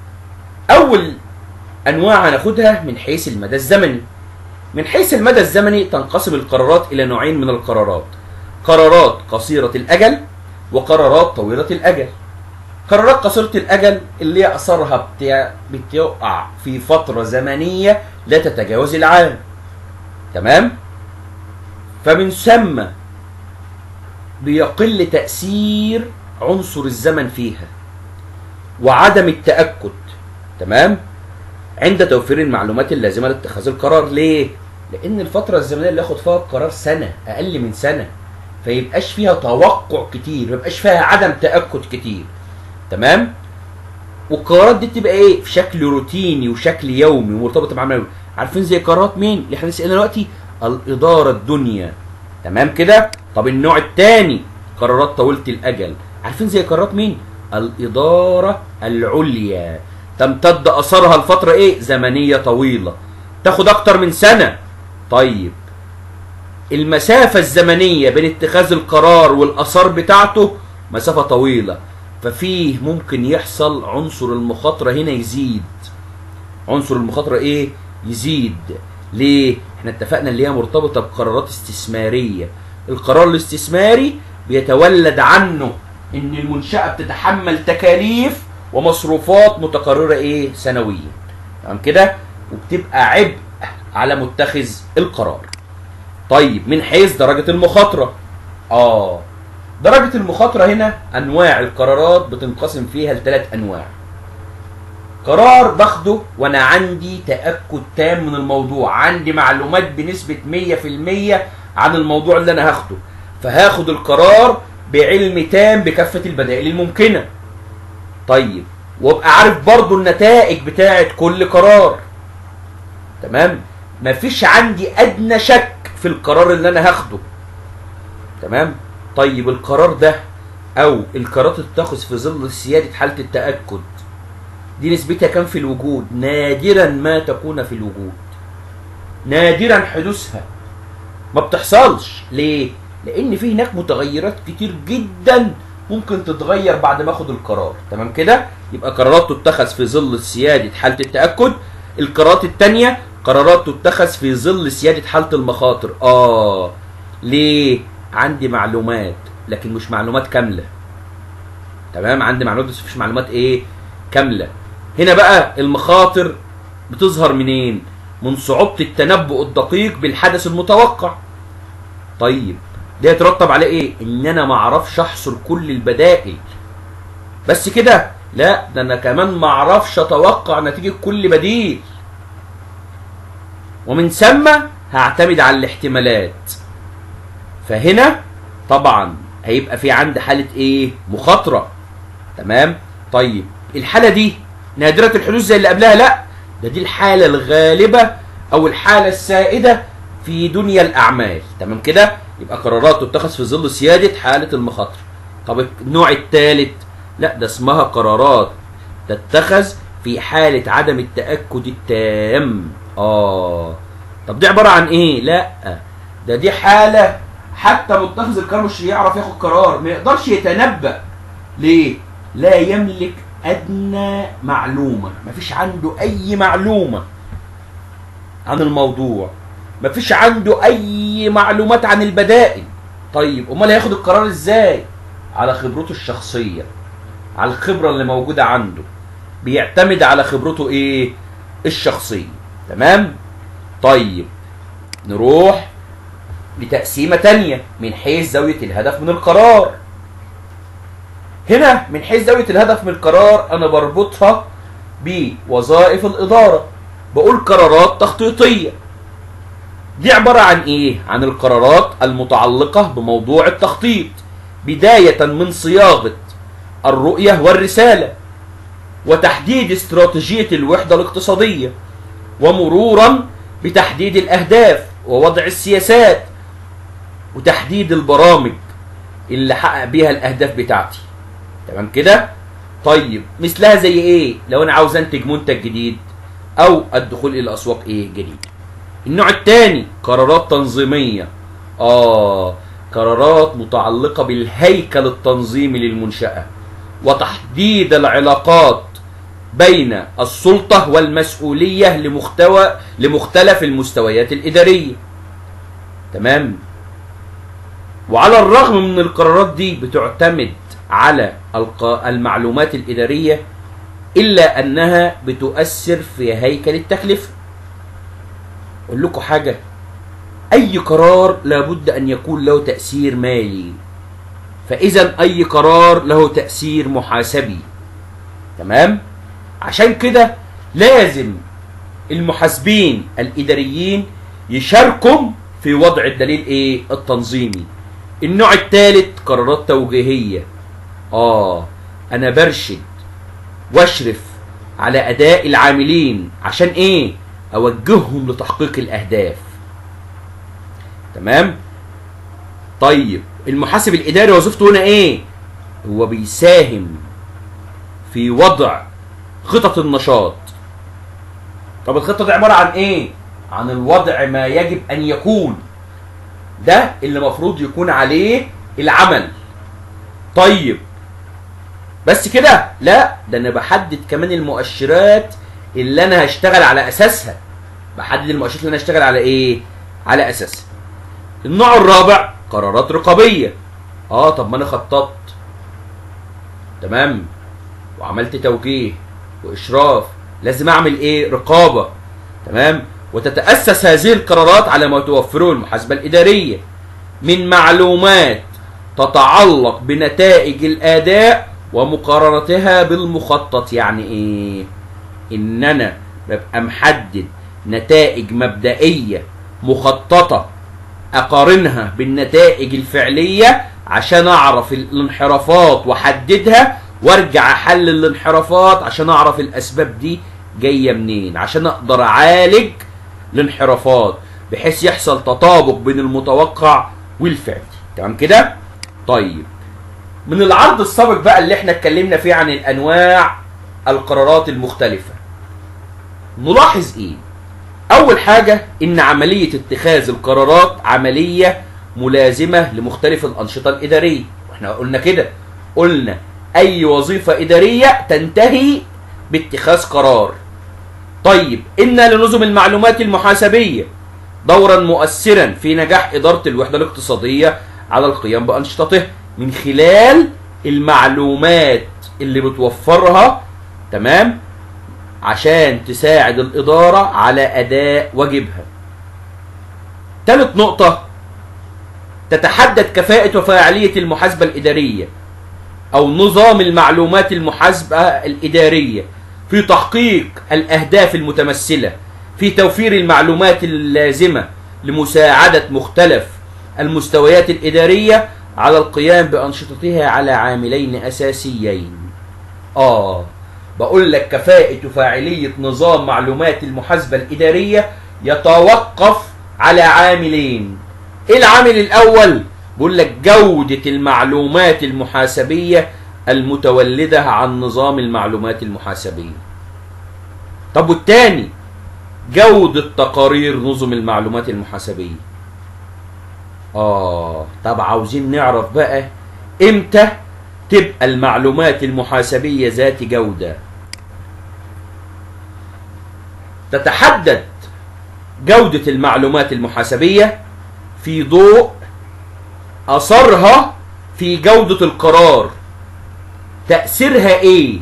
اول انواع هناخدها من حيث المدى الزمني من حيث المدى الزمني تنقسم القرارات الى نوعين من القرارات قرارات قصيره الاجل وقرارات طويله الاجل قرارات قصيره الاجل اللي هي اثرها بتاع بتقع في فتره زمنيه لا تتجاوز العام تمام فمن ثم بيقل تاثير عنصر الزمن فيها وعدم التاكد تمام عند توفير المعلومات اللازمه لاتخاذ القرار ليه لان الفتره الزمنيه اللي ياخد فيها القرار سنه اقل من سنه فيبقاش فيها توقع كتير ميبقاش فيها عدم تاكد كتير تمام والقرارات دي بتبقى ايه في شكل روتيني وشكل يومي ومرتبطه بعمل عارفين زي قرارات مين اللي احنا لسه دلوقتي الاداره الدنيا تمام كده طب النوع الثاني قرارات طويله الاجل عارفين زي قرارات مين الاداره العليا تمتد اثرها لفتره ايه زمنيه طويله تاخد اكتر من سنه طيب المسافه الزمنيه بين اتخاذ القرار والاثار بتاعته مسافه طويله ففيه ممكن يحصل عنصر المخاطره هنا يزيد عنصر المخاطره ايه يزيد ليه احنا اتفقنا اللي هي مرتبطه بقرارات استثماريه القرار الاستثماري بيتولد عنه ان المنشاه بتتحمل تكاليف ومصروفات متكرره ايه سنويا تمام كده وبتبقى عبء على متخذ القرار طيب من حيث درجه المخاطره اه درجه المخاطره هنا انواع القرارات بتنقسم فيها لثلاث انواع قرار باخده وانا عندي تاكد تام من الموضوع عندي معلومات بنسبه 100% عن الموضوع اللي انا هاخده فهاخد القرار بعلم تام بكافه البدائل الممكنه طيب وابقى عارف برضو النتائج بتاعه كل قرار تمام مفيش عندي ادنى شك في القرار اللي انا هاخده تمام طيب القرار ده او القرارات اللي بتاخذ في ظل سياده حاله التاكد دي نسبتها كام في الوجود نادرا ما تكون في الوجود نادرا حدوثها ما بتحصلش ليه لان في هناك متغيرات كتير جدا ممكن تتغير بعد ما اخد القرار تمام كده يبقى قرارات تتخذ في ظل سياده حاله التاكد القرارات الثانيه قرارات تتخذ في ظل سياده حاله المخاطر اه ليه عندي معلومات لكن مش معلومات كامله تمام عندي معلومات بس مفيش معلومات ايه كامله هنا بقى المخاطر بتظهر منين من صعوبه التنبؤ الدقيق بالحدث المتوقع طيب ده يترتب عليه ايه ان انا ما اعرفش احصر كل البدائل بس كده لا ده انا كمان ما اعرفش اتوقع نتيجه كل بديل ومن ثم هعتمد على الاحتمالات فهنا طبعا هيبقى في عندي حاله ايه مخاطره تمام طيب الحاله دي نادره الحدوث زي اللي قبلها لا ده دي الحاله الغالبه او الحاله السائده في دنيا الأعمال تمام كده يبقى قرارات تتخذ في ظل سيادة حالة المخاطر طب النوع الثالث لا ده اسمها قرارات تتخذ في حالة عدم التأكد التام اه طب دي عبارة عن ايه لا ده دي حالة حتى متخذ القرار مش يعرف ياخد قرار ما يقدرش يتنبأ ليه لا يملك ادنى معلومة مفيش عنده اي معلومة عن الموضوع مفيش عنده اي معلومات عن البدائل طيب امال هياخد القرار ازاي على خبرته الشخصية على الخبرة اللي موجودة عنده بيعتمد على خبرته ايه الشخصية تمام طيب نروح لتقسيمة تانية من حيث زاوية الهدف من القرار هنا من حيث زاوية الهدف من القرار أنا بربطها بوظائف الإدارة بقول قرارات تخطيطية دي عبارة عن إيه؟ عن القرارات المتعلقة بموضوع التخطيط بداية من صياغة الرؤية والرسالة وتحديد استراتيجية الوحدة الاقتصادية ومرورا بتحديد الأهداف ووضع السياسات وتحديد البرامج اللي حقق بيها الأهداف بتاعتي تمام كده طيب مثلها زي ايه لو انا عاوز انتج منتج جديد او الدخول الى اسواق ايه جديد النوع الثاني قرارات تنظيميه اه قرارات متعلقه بالهيكل التنظيمي للمنشاه وتحديد العلاقات بين السلطه والمسؤوليه لمحتوى لمختلف المستويات الاداريه تمام وعلى الرغم من القرارات دي بتعتمد على الق- المعلومات الإدارية إلا أنها بتؤثر في هيكل التكلفة أقول لكم حاجة أي قرار لابد أن يكون له تأثير مالي فإذا أي قرار له تأثير محاسبي تمام عشان كده لازم المحاسبين الإداريين يشاركوا في وضع الدليل إيه التنظيمي النوع الثالث قرارات توجيهية آه أنا برشد واشرف على أداء العاملين عشان إيه؟ أوجههم لتحقيق الأهداف تمام؟ طيب المحاسب الإداري وظيفته هنا إيه؟ هو بيساهم في وضع خطط النشاط طب الخطة دي عبارة عن إيه؟ عن الوضع ما يجب أن يكون ده اللي المفروض يكون عليه العمل طيب بس كده لا ده انا بحدد كمان المؤشرات اللي انا هشتغل على اساسها بحدد المؤشرات اللي انا هشتغل على ايه على اساسها النوع الرابع قرارات رقابيه اه طب ما انا خططت تمام وعملت توجيه واشراف لازم اعمل ايه رقابه تمام وتتاسس هذه القرارات على ما توفره المحاسبه الاداريه من معلومات تتعلق بنتائج الاداء ومقارنتها بالمخطط يعني ايه ان انا ببقى محدد نتائج مبدئيه مخططه اقارنها بالنتائج الفعليه عشان اعرف الانحرافات واحددها وارجع احلل الانحرافات عشان اعرف الاسباب دي جايه منين عشان اقدر اعالج الانحرافات بحيث يحصل تطابق بين المتوقع والفعلي تمام كده طيب من العرض السابق بقى اللي احنا اتكلمنا فيه عن الانواع القرارات المختلفه نلاحظ ايه اول حاجه ان عمليه اتخاذ القرارات عمليه ملازمه لمختلف الانشطه الاداريه واحنا قلنا كده قلنا اي وظيفه اداريه تنتهي باتخاذ قرار طيب ان لنظم المعلومات المحاسبيه دورا مؤثرا في نجاح اداره الوحده الاقتصاديه على القيام بانشطته من خلال المعلومات اللي بتوفرها تمام عشان تساعد الإدارة على أداء واجبها ثالث نقطة تتحدد كفاءة وفاعلية المحاسبة الإدارية أو نظام المعلومات المحاسبة الإدارية في تحقيق الأهداف المتمثلة في توفير المعلومات اللازمة لمساعدة مختلف المستويات الإدارية على القيام بأنشطتها على عاملين أساسيين آه بقول لك كفاءة وفاعلية نظام معلومات المحاسبة الإدارية يتوقف على عاملين ايه العامل الاول بيقول لك جودة المعلومات المحاسبية المتولدة عن نظام المعلومات المحاسبية طب والتاني جودة تقارير نظم المعلومات المحاسبية اه طب عاوزين نعرف بقى امتى تبقى المعلومات المحاسبية ذات جودة تتحدد جودة المعلومات المحاسبية في ضوء أثرها في جودة القرار تأثيرها إيه؟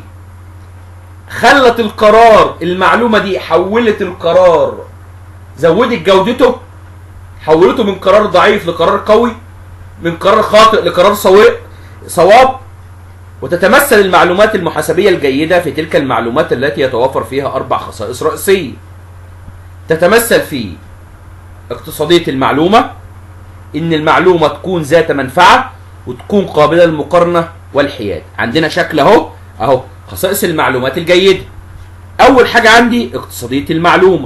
خلت القرار المعلومة دي حولت القرار زودت جودته حولته من قرار ضعيف لقرار قوي من قرار خاطئ لقرار سواء صواب وتتمثل المعلومات المحاسبية الجيدة في تلك المعلومات التي يتوافر فيها أربع خصائص رئيسية تتمثل في اقتصادية المعلومة إن المعلومة تكون ذات منفعة وتكون قابلة للمقارنة والحياد عندنا شكل أهو أهو خصائص المعلومات الجيدة أول حاجة عندي اقتصادية المعلومة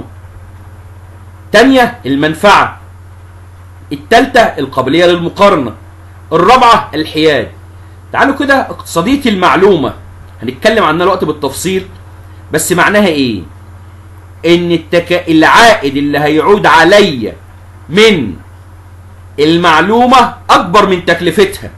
تانية المنفعة التالتة القابلية للمقارنة الرابعة الحياد تعالوا كده اقتصادية المعلومة هنتكلم عنها الوقت بالتفصيل بس معناها ايه ان التك... العائد اللي هيعود عليا من المعلومة اكبر من تكلفتها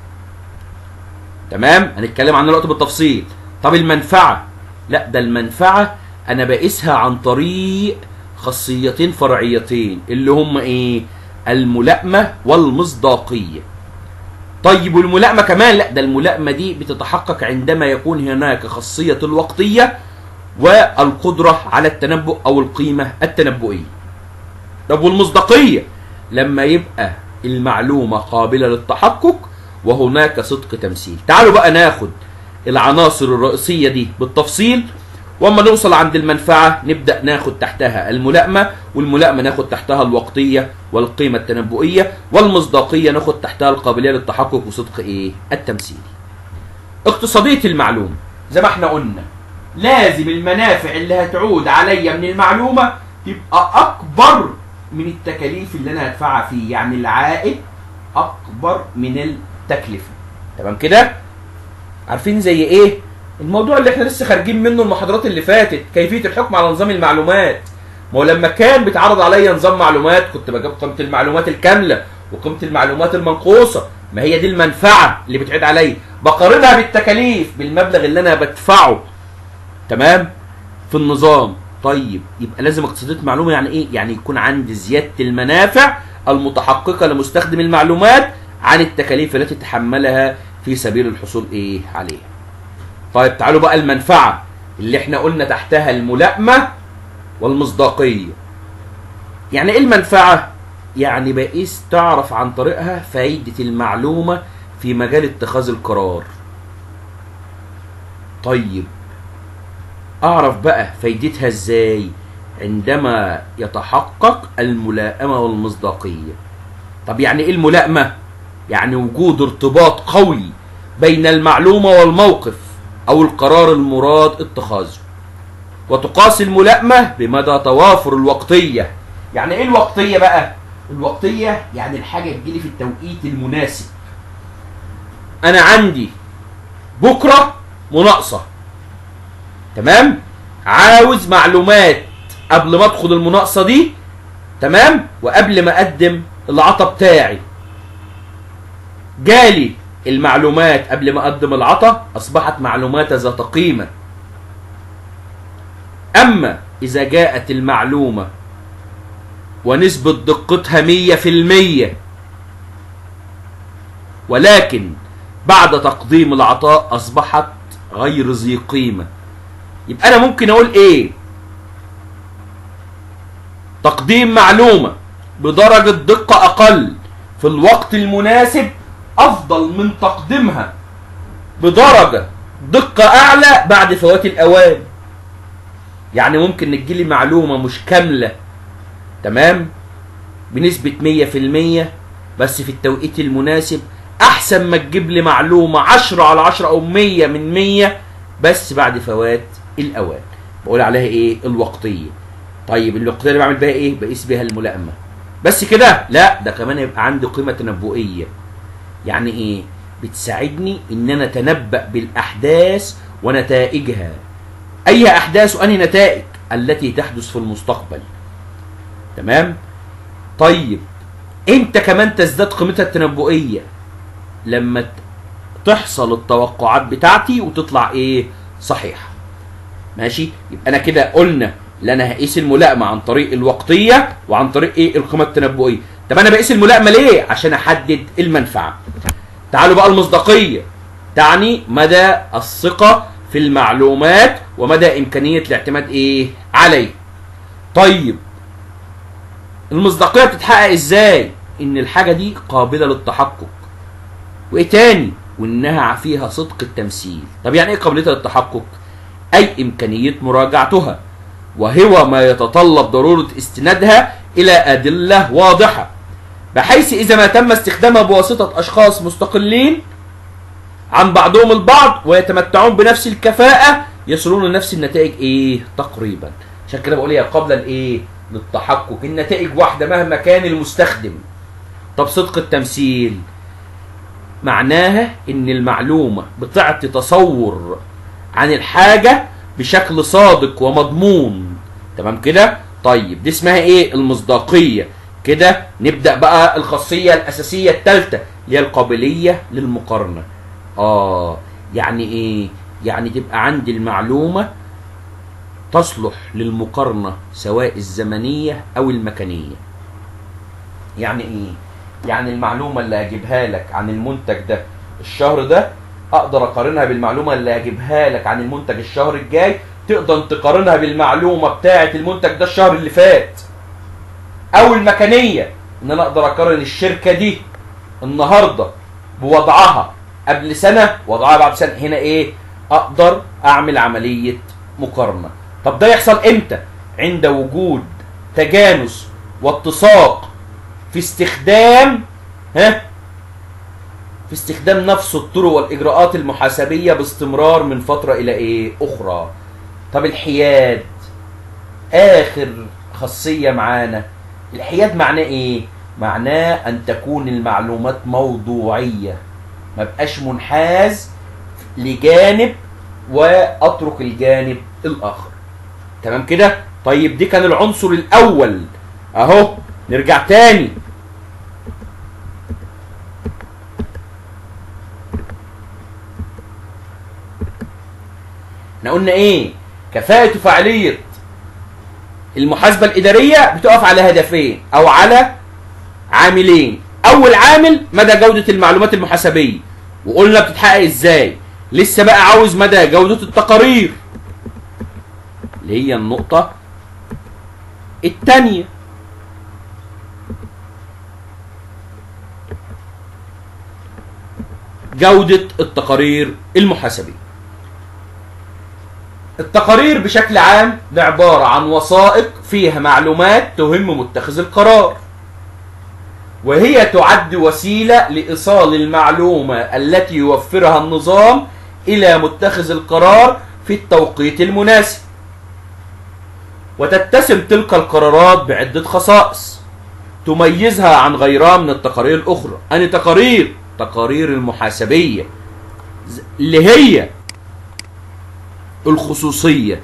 تمام هنتكلم عنها الوقت بالتفصيل طب المنفعة لا ده المنفعة انا بقيسها عن طريق خاصيتين فرعيتين اللي هم ايه الملائمة والمصداقية طيب والملائمة كمان لا ده الملائمة دي بتتحقق عندما يكون هناك خاصية الوقتية والقدرة على التنبؤ أو القيمة التنبؤية طب والمصداقية لما يبقى المعلومة قابلة للتحقق وهناك صدق تمثيل تعالوا بقى ناخد العناصر الرئيسية دي بالتفصيل واما نوصل عند المنفعة نبدأ ناخد تحتها الملائمة والملائمة ناخد تحتها الوقتية والقيمة التنبؤية والمصداقية ناخد تحتها القابلية للتحقق وصدق ايه التمثيل اقتصادية المعلومة زي ما احنا قلنا لازم المنافع اللي هتعود عليا من المعلومة تبقى اكبر من التكاليف اللي انا هدفعها فيه يعني العائد اكبر من التكلفة تمام كده عارفين زي ايه الموضوع اللي احنا لسه خارجين منه المحاضرات اللي فاتت كيفيه الحكم على نظام المعلومات ما هو لما كان بيتعرض عليا نظام معلومات كنت بجيب قيمه المعلومات الكامله وقيمه المعلومات المنقوصه ما هي دي المنفعه اللي بتعيد عليا بقارنها بالتكاليف بالمبلغ اللي انا بدفعه تمام في النظام طيب يبقى لازم اقتصاديه معلومه يعني ايه يعني يكون عندي زياده المنافع المتحققه لمستخدم المعلومات عن التكاليف التي تحملها في سبيل الحصول ايه عليها طيب تعالوا بقى المنفعة اللي احنا قلنا تحتها الملائمة والمصداقية يعني ايه المنفعة؟ يعني بقيس تعرف عن طريقها فايدة المعلومة في مجال اتخاذ القرار طيب اعرف بقى فايدتها ازاي عندما يتحقق الملائمة والمصداقية طب يعني ايه الملائمة؟ يعني وجود ارتباط قوي بين المعلومة والموقف أو القرار المراد اتخاذه وتقاس الملائمة بمدى توافر الوقتية يعني إيه الوقتية بقى؟ الوقتية يعني الحاجة تجيلي في التوقيت المناسب أنا عندي بكرة مناقصة تمام؟ عاوز معلومات قبل ما أدخل المناقصة دي تمام؟ وقبل ما أقدم العطا بتاعي جالي المعلومات قبل ما اقدم العطا اصبحت معلومات ذات قيمه اما اذا جاءت المعلومه ونسبه دقتها مية في المية ولكن بعد تقديم العطاء اصبحت غير ذي قيمه يبقى انا ممكن اقول ايه تقديم معلومه بدرجه دقه اقل في الوقت المناسب افضل من تقديمها بدرجه دقه اعلى بعد فوات الاوان يعني ممكن تجيلي معلومه مش كامله تمام بنسبه 100% بس في التوقيت المناسب احسن ما تجيب لي معلومه 10 على 10 او 100 من 100 بس بعد فوات الاوان بقول عليها ايه الوقتيه طيب الوقتيه اللي بعمل بيها ايه بقيس بيها الملائمه بس كده لا ده كمان يبقى عندي قيمه تنبؤيه يعني ايه بتساعدني ان انا اتنبأ بالاحداث ونتائجها اي احداث وانهي نتائج التي تحدث في المستقبل تمام طيب انت كمان تزداد قيمتها التنبؤيه لما ت- تحصل التوقعات بتاعتي وتطلع ايه صحيحه ماشي يبقى انا كده قلنا ان انا هقيس الملائمه عن طريق الوقتيه وعن طريق ايه القيمه التنبؤيه طب انا بقيس الملائمه ليه عشان احدد المنفعه تعالوا بقى المصداقيه تعني مدى الثقه في المعلومات ومدى امكانيه الاعتماد ايه عليه طيب المصداقيه بتتحقق ازاي ان الحاجه دي قابله للتحقق وايه تاني وانها فيها صدق التمثيل طب يعني ايه قابليتها للتحقق اي امكانيه مراجعتها وهو ما يتطلب ضروره استنادها الى ادله واضحه بحيث اذا ما تم استخدامها بواسطه اشخاص مستقلين عن بعضهم البعض ويتمتعون بنفس الكفاءه يصلون لنفس النتائج ايه تقريبا عشان كده بقول هي قابله لايه للتحقق النتائج واحده مهما كان المستخدم طب صدق التمثيل معناها ان المعلومه بتعطي تصور عن الحاجه بشكل صادق ومضمون تمام كده طيب دي اسمها ايه المصداقيه كده نبدا بقى الخاصيه الاساسيه الثالثه اللي هي القابليه للمقارنه اه يعني ايه يعني تبقى عندي المعلومه تصلح للمقارنه سواء الزمنيه او المكانيه يعني ايه يعني المعلومه اللي هجيبها لك عن المنتج ده الشهر ده اقدر اقارنها بالمعلومه اللي هجيبها لك عن المنتج الشهر الجاي تقدر تقارنها بالمعلومه بتاعه المنتج ده الشهر اللي فات او المكانيه ان انا اقدر اقارن الشركه دي النهارده بوضعها قبل سنه وضعها بعد سنه هنا ايه اقدر اعمل عمليه مقارنه طب ده يحصل امتى عند وجود تجانس واتساق في استخدام ها في استخدام نفس الطرق والاجراءات المحاسبيه باستمرار من فتره الى ايه اخرى طب الحياد اخر خاصيه معانا الحياد معناه ايه معناه ان تكون المعلومات موضوعيه ما بقاش منحاز لجانب واترك الجانب الاخر تمام كده طيب دي كان العنصر الاول اهو نرجع تاني احنا قلنا ايه كفاءة وفعالية المحاسبة الإدارية بتقف على هدفين أو على عاملين أول عامل مدى جودة المعلومات المحاسبية وقلنا بتتحقق إزاي لسه بقى عاوز مدى جودة التقارير اللي هي النقطة التانية جودة التقارير المحاسبية التقارير بشكل عام ده عبارة عن وثائق فيها معلومات تهم متخذ القرار وهي تعد وسيلة لإيصال المعلومة التي يوفرها النظام إلى متخذ القرار في التوقيت المناسب وتتسم تلك القرارات بعدة خصائص تميزها عن غيرها من التقارير الأخرى أن تقارير تقارير المحاسبية اللي هي الخصوصية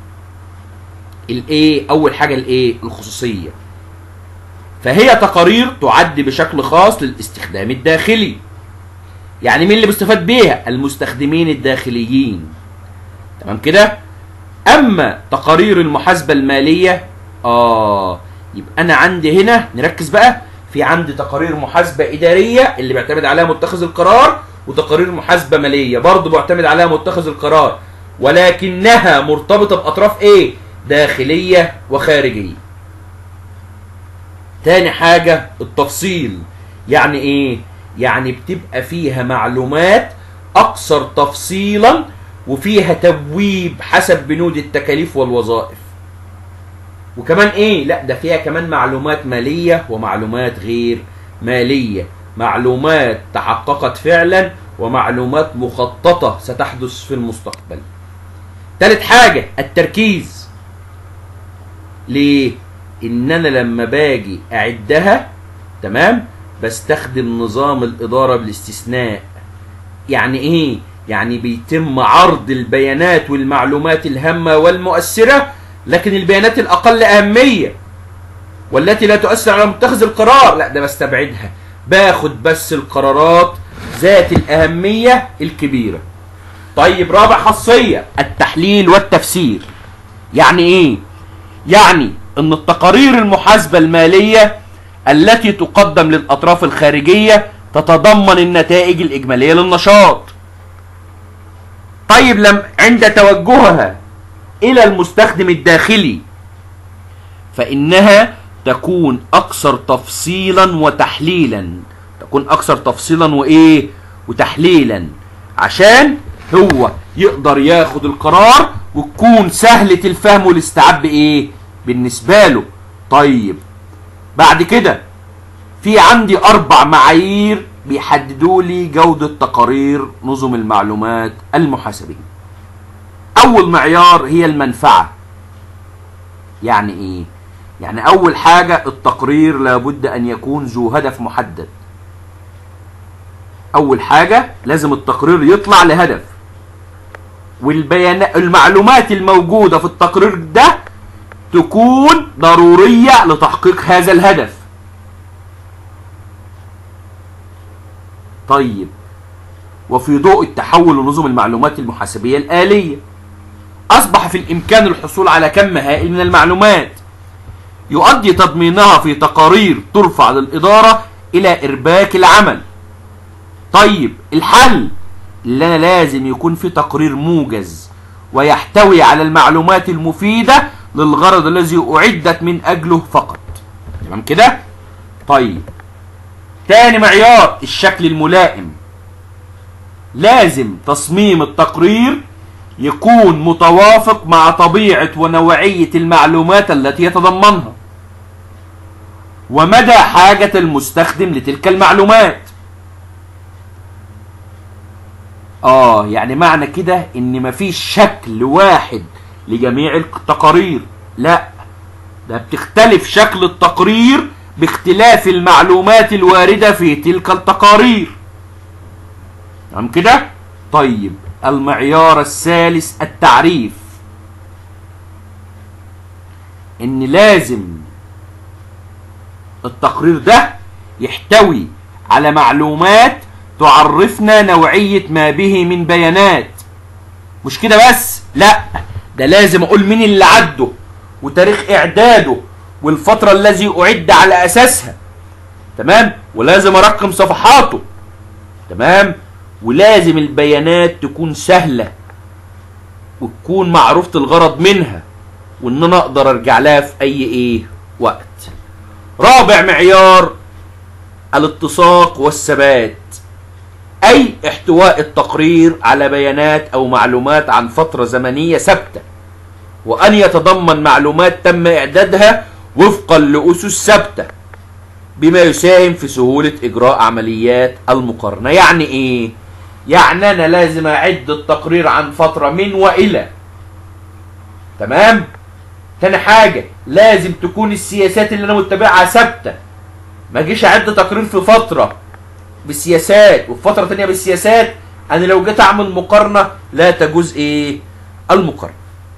الايه اول حاجة الايه الخصوصية فهي تقارير تعد بشكل خاص للاستخدام الداخلي يعني مين اللي بيستفاد بيها المستخدمين الداخليين تمام كده اما تقارير المحاسبة المالية اه يبقى انا عندي هنا نركز بقى في عندي تقارير محاسبة ادارية اللي بيعتمد عليها متخذ القرار وتقارير محاسبة مالية برضه بيعتمد عليها متخذ القرار ولكنها مرتبطة بأطراف إيه؟ داخلية وخارجية. تاني حاجة التفصيل يعني إيه؟ يعني بتبقى فيها معلومات أكثر تفصيلا وفيها تبويب حسب بنود التكاليف والوظائف. وكمان إيه؟ لا ده فيها كمان معلومات مالية ومعلومات غير مالية. معلومات تحققت فعلا ومعلومات مخططة ستحدث في المستقبل. تالت حاجة التركيز ليه؟ ان انا لما باجي اعدها تمام بستخدم نظام الاداره بالاستثناء يعني ايه يعني بيتم عرض البيانات والمعلومات الهامه والمؤثره لكن البيانات الاقل اهميه والتي لا تؤثر على متخذ القرار لا ده بستبعدها باخد بس القرارات ذات الاهميه الكبيره طيب رابع خاصيه التحليل والتفسير يعني ايه يعني ان التقارير المحاسبه الماليه التي تقدم للاطراف الخارجيه تتضمن النتائج الاجماليه للنشاط طيب لم عند توجهها الى المستخدم الداخلي فانها تكون اكثر تفصيلا وتحليلا تكون اكثر تفصيلا وايه وتحليلا عشان هو يقدر ياخد القرار وتكون سهلة الفهم والاستيعاب بايه بالنسبة له طيب بعد كده في عندي اربع معايير بيحددوا لي جودة تقارير نظم المعلومات المحاسبية اول معيار هي المنفعة يعني ايه يعني اول حاجة التقرير لابد ان يكون ذو هدف محدد اول حاجة لازم التقرير يطلع لهدف والبيانات المعلومات الموجودة في التقرير ده تكون ضرورية لتحقيق هذا الهدف طيب وفي ضوء التحول لنظم المعلومات المحاسبية الآلية أصبح في الإمكان الحصول على كم هائل من المعلومات يؤدي تضمينها في تقارير ترفع للإدارة إلى إرباك العمل طيب الحل اللي أنا لازم يكون في تقرير موجز ويحتوي على المعلومات المفيدة للغرض الذي أعدت من أجله فقط تمام كده طيب تاني معيار الشكل الملائم لازم تصميم التقرير يكون متوافق مع طبيعة ونوعية المعلومات التي يتضمنها ومدى حاجة المستخدم لتلك المعلومات اه يعني معنى كده ان مفيش شكل واحد لجميع التقارير لا ده بتختلف شكل التقرير باختلاف المعلومات الواردة في تلك التقارير تمام كده طيب المعيار الثالث التعريف ان لازم التقرير ده يحتوي على معلومات تعرفنا نوعية ما به من بيانات مش كده بس لا ده لازم اقول مين اللي عده وتاريخ اعداده والفترة الذي اعد على اساسها تمام ولازم ارقم صفحاته تمام ولازم البيانات تكون سهلة وتكون معروفة الغرض منها وان انا اقدر ارجع لها في اي ايه وقت رابع معيار الاتساق والثبات اي احتواء التقرير على بيانات او معلومات عن فترة زمنية ثابتة وان يتضمن معلومات تم اعدادها وفقا لاسس ثابته بما يساهم في سهولة إجراء عمليات المقارنة يعني إيه؟ يعني أنا لازم أعد التقرير عن فترة من وإلى تمام؟ تاني حاجة لازم تكون السياسات اللي أنا متبعها ثابتة ما أجيش أعد تقرير في فترة بالسياسات وفي فترة تانية بالسياسات أنا لو جيت أعمل مقارنة لا تجوز إيه؟ المقارنة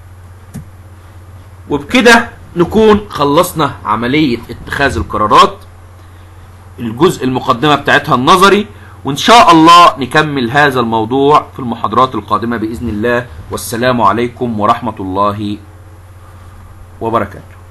وبكده نكون خلصنا عملية اتخاذ القرارات الجزء المقدمة بتاعتها النظري وإن شاء الله نكمل هذا الموضوع في المحاضرات القادمة بإذن الله والسلام عليكم ورحمة الله وبركاته